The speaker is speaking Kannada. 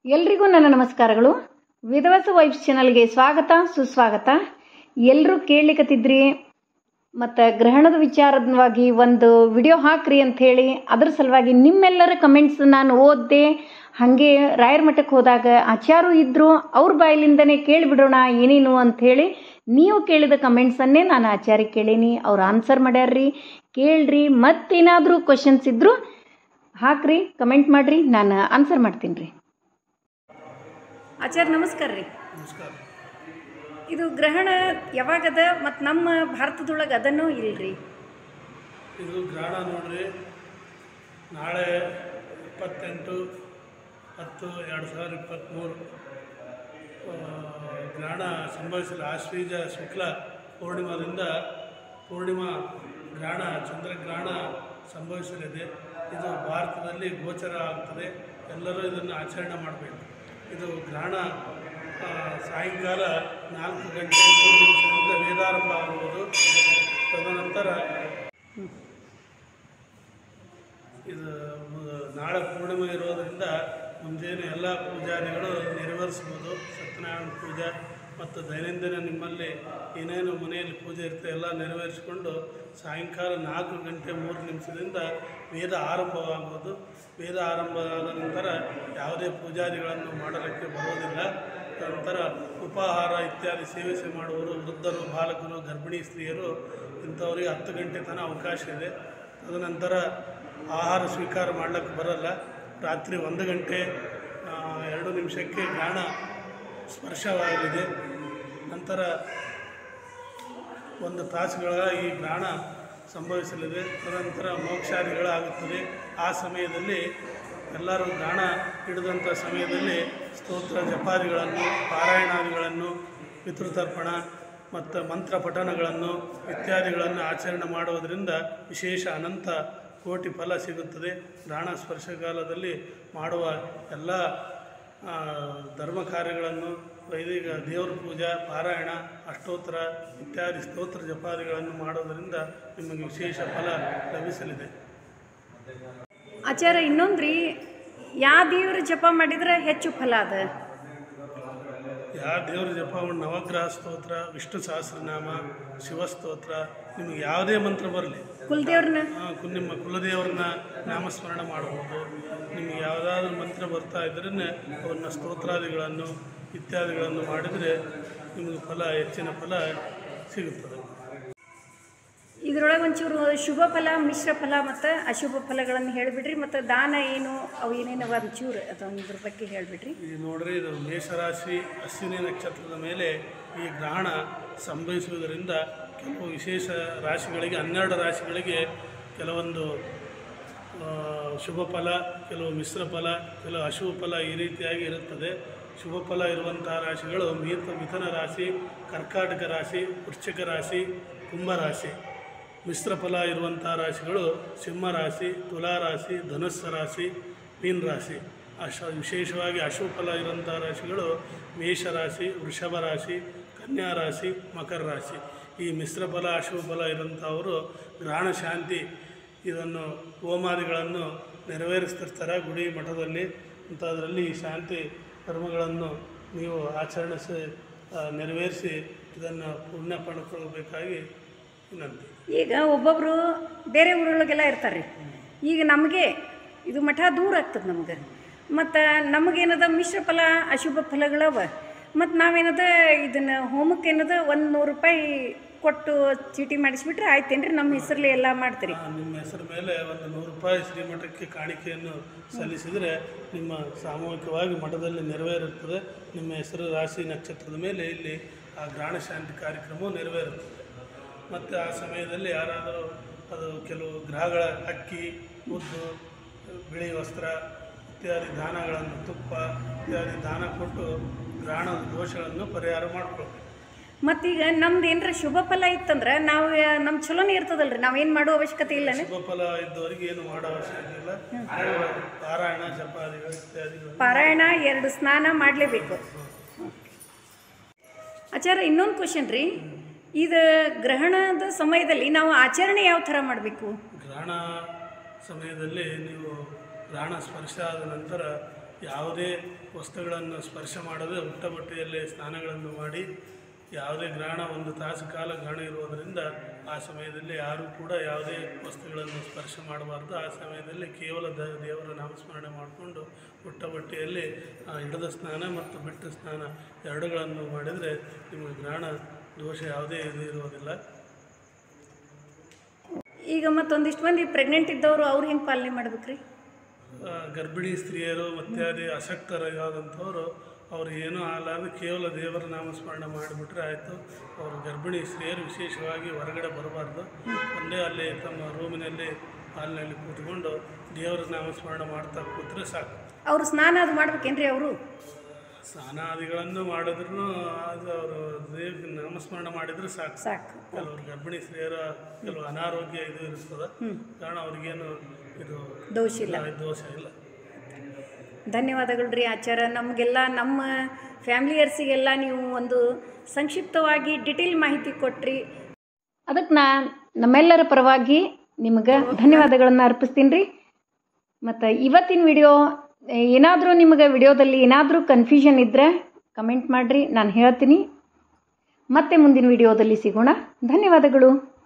ಎಲ್ರಿಗೂ ನನ್ನ ನಮಸ್ಕಾರಗಳು ವಿಧವಸ ವೈಬ್ಸ್ ಚಾನಲ್ಗೆ ಸ್ವಾಗತ ಸುಸ್ವಾಗತ ಎಲ್ಲರೂ ಕೇಳಲಿಕ್ಕತ್ತಿದ್ರಿ ಮತ್ತು ಗ್ರಹಣದ ವಿಚಾರವಾಗಿ ಒಂದು ವಿಡಿಯೋ ಹಾಕ್ರಿ ಅಂತ ಹೇಳಿ ಅದ್ರ ಸಲುವಾಗಿ ನಿಮ್ಮೆಲ್ಲರ ಕಮೆಂಟ್ಸ್ ನಾನು ಓದಿದೆ ಹಾಗೆ ರಾಯರ ಮಠಕ್ಕೆ ಹೋದಾಗ ಆಚಾರು ಇದ್ದರು ಅವ್ರ ಬಾಯಲಿಂದನೇ ಕೇಳಿಬಿಡೋಣ ಏನೇನು ಅಂಥೇಳಿ ನೀವು ಕೇಳಿದ ಕಮೆಂಟ್ಸನ್ನೇ ನಾನು ಆಚಾರ್ಯ ಕೇಳೀನಿ ಅವ್ರು ಆನ್ಸರ್ ಮಾಡ್ಯಾರ್ರಿ ಕೇಳ್ರಿ ಮತ್ತೇನಾದರೂ ಕ್ವಶನ್ಸ್ ಇದ್ದರೂ ಹಾಕ್ರಿ ಕಮೆಂಟ್ ಮಾಡಿರಿ ನಾನು ಆನ್ಸರ್ ಮಾಡ್ತೀನಿ ರೀ ಆಚಾರ್ಯ ನಮಸ್ಕಾರ ರೀ ನಮಸ್ಕಾರ ಇದು ಗ್ರಹಣ ಯಾವಾಗದ ಮತ್ತು ನಮ್ಮ ಭಾರತದೊಳಗೆ ಅದನ್ನೂ ಇಲ್ರಿ ಇದು ಗ್ರಹಣ ನೋಡ್ರಿ ನಾಳೆ ಇಪ್ಪತ್ತೆಂಟು ಹತ್ತು ಎರಡು ಸಾವಿರದ ಇಪ್ಪತ್ತ್ಮೂರು ಗ್ರಹಣ ಸಂಭವಿಸಲು ಆಶ್ವೀಜ ಶುಕ್ಲ ಪೂರ್ಣಿಮಾದಿಂದ ಪೂರ್ಣಿಮಾ ಗ್ರಹಣ ಚಂದ್ರಗ್ರಹಣ ಸಂಭವಿಸಲಿದೆ ಇದು ಭಾರತದಲ್ಲಿ ಗೋಚರ ಆಗ್ತದೆ ಎಲ್ಲರೂ ಇದನ್ನು ಆಚರಣೆ ಮಾಡಬೇಕು ಇದು ಗ್ರಹಣ ಆ, ಸಾಯಂಕಾಲ ನಾಲ್ಕು ಗಂಟೆ ಮೂರು ನಿಮಿಷದಿಂದ ವೇದಾರಂಭ ಆಗುವುದು ತದನಂತರ ಇದು ಮು- ನಾಳೆ ಪೂರ್ಣಿಮೆ ಇರೋದರಿಂದ ಮುಂಜಾನೆ ಎಲ್ಲ ಪೂಜಾದಿಗಳು ನೆರವೇರಿಸ್ಬೋದು ಸತ್ಯನಾರಾಯಣ ಪೂಜೆ ಮತ್ತು ದೈನಂದಿನ ನಿಮ್ಮಲ್ಲಿ ಏನೇನು ಮನೆಯಲ್ಲಿ ಪೂಜೆ ಇರ್ತದೆ ಎಲ್ಲ ನೆರವೇರಿಸಿಕೊಂಡು ಸಾಯಂಕಾಲ ನಾಲ್ಕು ಗಂಟೆ ಮೂರು ನಿಮಿಷದಿಂದ ವೇದ ಆರಂಭವಾಗುವುದು ವೇದ ಆರಂಭ ಆದ ನಂತರ ಯಾವುದೇ ಪೂಜಾದಿಗಳನ್ನು ಮಾಡಲಿಕ್ಕೆ ಬರೋದಿಲ್ಲ ನಂತರ ಉಪಾಹಾರ ಇತ್ಯಾದಿ ಸೇವಿಸಿ ಮಾಡುವವರು ವೃದ್ಧರು ಬಾಲಕರು ಗರ್ಭಿಣಿ ಸ್ತ್ರೀಯರು ಇಂಥವರಿಗೆ ಹತ್ತು ಗಂಟೆ ತನಕ ಅವಕಾಶ ಇದೆ ತದನಂತರ ಆಹಾರ ಸ್ವೀಕಾರ ಮಾಡಲಿಕ್ಕೆ ಬರಲ್ಲ ರಾತ್ರಿ ಒಂದು ಗಂಟೆ ಆ, ಎರಡು ನಿಮಿಷಕ್ಕೆ ಗ್ರಹಣ ಸ್ಪರ್ಶವಾಗಲಿದೆ ನಂತರ ಒಂದು ತಾಸುಗಳ ಈ ಗ್ರಹಣ ಸಂಭವಿಸಲಿದೆ ತದನಂತರ ಮೋಕ್ಷಾದಿಗಳಾಗುತ್ತದೆ ಆ ಸಮಯದಲ್ಲಿ ಎಲ್ಲರೂ ಗ್ರಹಣ ಹಿಡಿದಂಥ ಸಮಯದಲ್ಲಿ ಸ್ತೋತ್ರ ಜಪಾದಿಗಳನ್ನು ಪಾರಾಯಣಾದಿಗಳನ್ನು ಪಿತೃತರ್ಪಣ ಮತ್ತು ಮಂತ್ರ ಪಠಣಗಳನ್ನು ಇತ್ಯಾದಿಗಳನ್ನು ಆಚರಣೆ ಮಾಡುವುದರಿಂದ ವಿಶೇಷ ಅನಂತ ಕೋಟಿ ಫಲ ಸಿಗುತ್ತದೆ ಗ್ರಹಣ ಸ್ಪರ್ಶಕಾಲದಲ್ಲಿ ಮಾಡುವ ಎಲ್ಲ ಆ, ಧರ್ಮ ಕಾರ್ಯಗಳನ್ನು ವೈದಿಕ ದೇವರ ಪೂಜಾ ಪಾರಾಯಣ ಅಷ್ಟೋತ್ತರ ಇತ್ಯಾದಿ ಸ್ತೋತ್ರ ಜಪಾದಿಗಳನ್ನು ಮಾಡೋದರಿಂದ ನಿಮಗೆ ವಿಶೇಷ ಫಲ ಲಭಿಸಲಿದೆ ಆಚಾರ ಇನ್ನೊಂದ್ರಿ ಯಾವ ದೇವ್ರ ಜಪ ಮಾಡಿದ್ರೆ ಹೆಚ್ಚು ಫಲ ಅದ ಯಾವ ದೇವರ ಜಪ ಒಂದು ನವಗ್ರಹ ಸ್ತೋತ್ರ ವಿಷ್ಣು ಸಹಸ್ರನಾಮ ಶಿವಸ್ತೋತ್ರ ನಿಮಗೆ ಯಾವುದೇ ಮಂತ್ರ ಬರಲಿ ಕುಲದೇವ್ರನ್ನ ನಿಮ್ಮ ಕುಲದೇವರನ್ನ ನಾಮಸ್ಮರಣ ಮಾಡಬಹುದು ನಿಮಗೆ ಯಾವುದಾದ್ರೂ ಮಂತ್ರ ಬರ್ತಾ ಇದ್ರೇ ಅವನ್ನ ಸ್ತೋತ್ರಾದಿಗಳನ್ನು ಇತ್ಯಾದಿಗಳನ್ನು ಮಾಡಿದರೆ ನಿಮಗೆ ಫಲ ಹೆಚ್ಚಿನ ಫಲ ಸಿಗುತ್ತದೆ ಇದ್ರೊಳಗೆ ಒಂಚೂರು ಶುಭ ಫಲ ಮಿಶ್ರ ಫಲ ಮತ್ತು ಅಶುಭ ಫಲಗಳನ್ನು ಹೇಳಿಬಿಡ್ರಿ ಮತ್ತು ದಾನ ಏನು ಅವು ಏನೇನು ಒಂಚೂರು ಅದೊಂದ್ರ ಬಗ್ಗೆ ಹೇಳಿಬಿಡ್ರಿ ಈ ನೋಡ್ರಿ ಇದು ಮೇಷರಾಶಿ ಅಶ್ವಿನಿ ನಕ್ಷತ್ರದ ಮೇಲೆ ಈ ಗ್ರಹಣ ಸಂಭವಿಸುವುದರಿಂದ ಕೆಲವು ವಿಶೇಷ ರಾಶಿಗಳಿಗೆ ಹನ್ನೆರಡು ರಾಶಿಗಳಿಗೆ ಕೆಲವೊಂದು ಆ, ಶುಭ ಫಲ ಕೆಲವು ಮಿಶ್ರ ಫಲ ಕೆಲವು ಅಶುಭ ಫಲ ಈ ರೀತಿಯಾಗಿ ಇರುತ್ತದೆ ಶುಭ ಫಲ ಇರುವಂತಹ ರಾಶಿಗಳು ಮೀತ ಮಿಥುನ ರಾಶಿ ಕರ್ಕಾಟಕ ರಾಶಿ ವೃಶ್ಚಿಕ ರಾಶಿ ಕುಂಭ ರಾಶಿ ಮಿಶ್ರ ಫಲ ಇರುವಂಥ ರಾಶಿಗಳು ಸಿಂಹ ರಾಶಿ ತುಲಾ ರಾಶಿ ಧನುಸ್ಸು ರಾಶಿ ಮೀನ ರಾಶಿ ಅಶ ವಿಶೇಷವಾಗಿ ಅಶುಭ ಫಲ ಇರುವಂಥ ರಾಶಿಗಳು ಮೇಷ ರಾಶಿ ವೃಷಭ ರಾಶಿ ಕನ್ಯಾ ರಾಶಿ ಮಕರ ರಾಶಿ ಈ ಮಿಶ್ರ ಫಲ ಅಶುಭ ಫಲ ಇರುವಂಥವರು ಗ್ರಹಣ ಶಾಂತಿ ಇದನ್ನು ಹೋಮಾದಿಗಳನ್ನು ನೆರವೇರಿಸ್ತಿರ್ತಾರೆ ಗುಡಿ ಮಠದಲ್ಲಿ ಅಂಥದ್ರಲ್ಲಿ ಈ ಶಾಂತಿ ಕರ್ಮಗಳನ್ನು ನೀವು ಆಚರಿಸಿ ಆ, ನೆರವೇರಿಸಿ ಇದನ್ನು ಪುಣ್ಯ ಪಡ್ಕೊಳ್ಬೇಕಾಗಿ ವಿನಂತಿ ಈಗ ಒಬ್ಬೊಬ್ಬರು ಬೇರೆ ಊರೊಳಗೆಲ್ಲ ಇರ್ತಾರೆ ಈಗ ನಮಗೆ ಇದು ಮಠ ದೂರ ಆಗ್ತದೆ ನಮ್ಗೆ ಮತ್ತು ನಮಗೇನದ ಮಿಶ್ರ ಫಲ ಅಶುಭ ಫಲಗಳವ ಮತ್ತು ನಾವೇನದ ಇದನ್ನು ಹೋಮಕ್ಕೆ ಏನದ ಒಂದು ನೂರು ರೂಪಾಯಿ ಕೊಟ್ಟು ಚೀಟಿ ಮಾಡಿಸ್ಬಿಟ್ರೆ ಆಯ್ತೇನ್ರಿ ನಮ್ಮ ಹೆಸರಲ್ಲಿ ಎಲ್ಲ ಮಾಡ್ತೀರಿ ಆ, ನಿಮ್ಮ ಹೆಸರ ಮೇಲೆ ಒಂದು ನೂರು ರೂಪಾಯಿ ಶ್ರೀಮಠಕ್ಕೆ ಕಾಣಿಕೆಯನ್ನು ಸಲ್ಲಿಸಿದರೆ ನಿಮ್ಮ ಸಾಮೂಹಿಕವಾಗಿ ಮಠದಲ್ಲಿ ನೆರವೇರುತ್ತದೆ ನಿಮ್ಮ ಹೆಸರು ರಾಶಿ ನಕ್ಷತ್ರದ ಮೇಲೆ ಇಲ್ಲಿ ಆ ಗ್ರಹಣ ಶಾಂತಿ ಕಾರ್ಯಕ್ರಮವು ನೆರವೇರುತ್ತದೆ ಮತ್ತು ಆ ಸಮಯದಲ್ಲಿ ಯಾರಾದರೂ ಅದು ಕೆಲವು ಗ್ರಹಗಳ ಅಕ್ಕಿ ಉದ್ದು ಬಿಳಿ ವಸ್ತ್ರ ಇತ್ಯಾದಿ ದಾನಗಳನ್ನು ತುಪ್ಪ ಇತ್ಯಾದಿ ದಾನ ಕೊಟ್ಟು ಗ್ರಹಣದ ದೋಷಗಳನ್ನು ಪರಿಹಾರ ಮಾಡಿಕೊಳ್ಬೇಕು ಮತ್ತೀಗ ನಮ್ದು ಏನರ ಶುಭ ಫಲ ಇತ್ತಂದ್ರೆ ನಾವು ನಮ್ಮ ಚಲೋನೇ ಇರ್ತದಲ್ರಿ ನಾವೇನು ಮಾಡೋ ಅವಶ್ಯಕತೆ ಇಲ್ಲನೇ ಶುಭ ಫಲ ಇದ್ದವರಿಗೆ ಏನು ಮಾಡೋ ಅವಶ್ಯಕತೆ ಇಲ್ಲ ಅವರು ಪಾರಾಯಣ ಜಪಾದಿಗಳು ಇತ್ಯಾದಿಗಳು ಪಾರಾಯಣ ಎರಡು ಸ್ನಾನ ಮಾಡಲೇಬೇಕು ಆಚಾರ ಇನ್ನೊಂದು ಕ್ವಶನ್ ರೀ ಇದು ಗ್ರಹಣದ ಸಮಯದಲ್ಲಿ ನಾವು ಆಚರಣೆ ಯಾವ ಥರ ಮಾಡಬೇಕು ಗ್ರಹಣ ಸಮಯದಲ್ಲಿ ನೀವು ಗ್ರಹಣ ಸ್ಪರ್ಶ ಆದ ನಂತರ ಯಾವುದೇ ವಸ್ತುಗಳನ್ನು ಸ್ಪರ್ಶ ಮಾಡದೆ ಹುಟ್ಟ ಬಟ್ಟೆಯಲ್ಲೇ ಸ್ನಾನಗಳನ್ನು ಮಾಡಿ ಯಾವುದೇ ಗ್ರಹಣ ಒಂದು ತಾಸು ಕಾಲ ಗ್ರಹಣ ಇರುವುದರಿಂದ ಆ ಸಮಯದಲ್ಲಿ ಯಾರೂ ಕೂಡ ಯಾವುದೇ ವಸ್ತುಗಳನ್ನು ಸ್ಪರ್ಶ ಮಾಡಬಾರ್ದು ಆ ಸಮಯದಲ್ಲಿ ಕೇವಲ ದ ದೇವರ ನಾಮಸ್ಮರಣೆ ಮಾಡಿಕೊಂಡು ಹುಟ್ಟ ಬಟ್ಟೆಯಲ್ಲಿ ಆ ಹಿಡಿದ ಸ್ನಾನ ಮತ್ತು ಬಿಟ್ಟ ಸ್ನಾನ ಎರಡುಗಳನ್ನು ಮಾಡಿದರೆ ನಿಮಗೆ ಗ್ರಹಣ ದೋಷ ಯಾವುದೇ ಇದು ಇರುವುದಿಲ್ಲ ಈಗ ಮತ್ತೊಂದಿಷ್ಟು ಮಂದಿ ಪ್ರೆಗ್ನೆಂಟ್ ಇದ್ದವರು ಅವ್ರು ಹೆಂಗೆ ಪಾಲನೆ ಮಾಡ್ಬೇಕ್ರಿ ಆ, ಗರ್ಭಿಣಿ ಸ್ತ್ರೀಯರು ಇತ್ಯಾದಿ ಅಸಕ್ತರಾದಂಥವರು ಅವ್ರು ಏನೂ ಆಗಲಾರ್ದು ಕೇವಲ ದೇವರ ನಾಮಸ್ಮರಣೆ ಮಾಡಿಬಿಟ್ರೆ ಆಯಿತು ಅವರು ಗರ್ಭಿಣಿ ಸ್ತ್ರೀಯರು ವಿಶೇಷವಾಗಿ ಹೊರಗಡೆ ಬರಬಾರ್ದು ಒಂದೇ ಅಲ್ಲಿ ತಮ್ಮ ರೂಮಿನಲ್ಲಿ ಹಾಲಿನಲ್ಲಿ ಕೂತ್ಕೊಂಡು ದೇವರ ನಾಮಸ್ಮರಣೆ ಮಾಡ್ತಾ ಕೂತ್ರೆ ಸಾಕು ಅವ್ರು ಸ್ನಾನ ಅದು ಮಾಡ್ಬೇಕೇನ್ರಿ ಅವರು ಸ್ನಾನಾದಿಗಳನ್ನು ಮಾಡಿದ್ರು ಅದು ಅವರು ದೇವ ನಾಮಸ್ಮರಣೆ ಮಾಡಿದರೆ ಸಾಕು ಸಾಕು ಕೆಲವರು ಗರ್ಭಿಣಿ ಸ್ತ್ರೀಯರ ಕೆಲವು ಅನಾರೋಗ್ಯ ಇದು ಇರ್ತದೆ ಕಾರಣ ಅವ್ರಿಗೇನು ಇದು ದೋಷ ಇಲ್ಲ ದೋಷ ಇಲ್ಲ ಧನ್ಯವಾದಗಳು ರೀ ಆಚಾರ ನಮಗೆಲ್ಲ ನಮ್ಮ ಫ್ಯಾಮಿಲಿಯರ್ಸಿಗೆಲ್ಲ ನೀವು ಒಂದು ಸಂಕ್ಷಿಪ್ತವಾಗಿ ಡಿಟೇಲ್ ಮಾಹಿತಿ ಕೊಟ್ರಿ ಅದಕ್ಕೆ ನಾ ನಮ್ಮೆಲ್ಲರ ಪರವಾಗಿ ನಿಮಗೆ ಧನ್ಯವಾದಗಳನ್ನು ಅರ್ಪಿಸ್ತೀನಿ ರೀ ಮತ್ತು ಇವತ್ತಿನ ವಿಡಿಯೋ ಏನಾದರೂ ನಿಮಗೆ ವಿಡಿಯೋದಲ್ಲಿ ಏನಾದರೂ ಕನ್ಫ್ಯೂಷನ್ ಇದ್ದರೆ ಕಮೆಂಟ್ ಮಾಡಿರಿ ನಾನು ಹೇಳ್ತೀನಿ ಮತ್ತೆ ಮುಂದಿನ ವಿಡಿಯೋದಲ್ಲಿ ಸಿಗೋಣ ಧನ್ಯವಾದಗಳು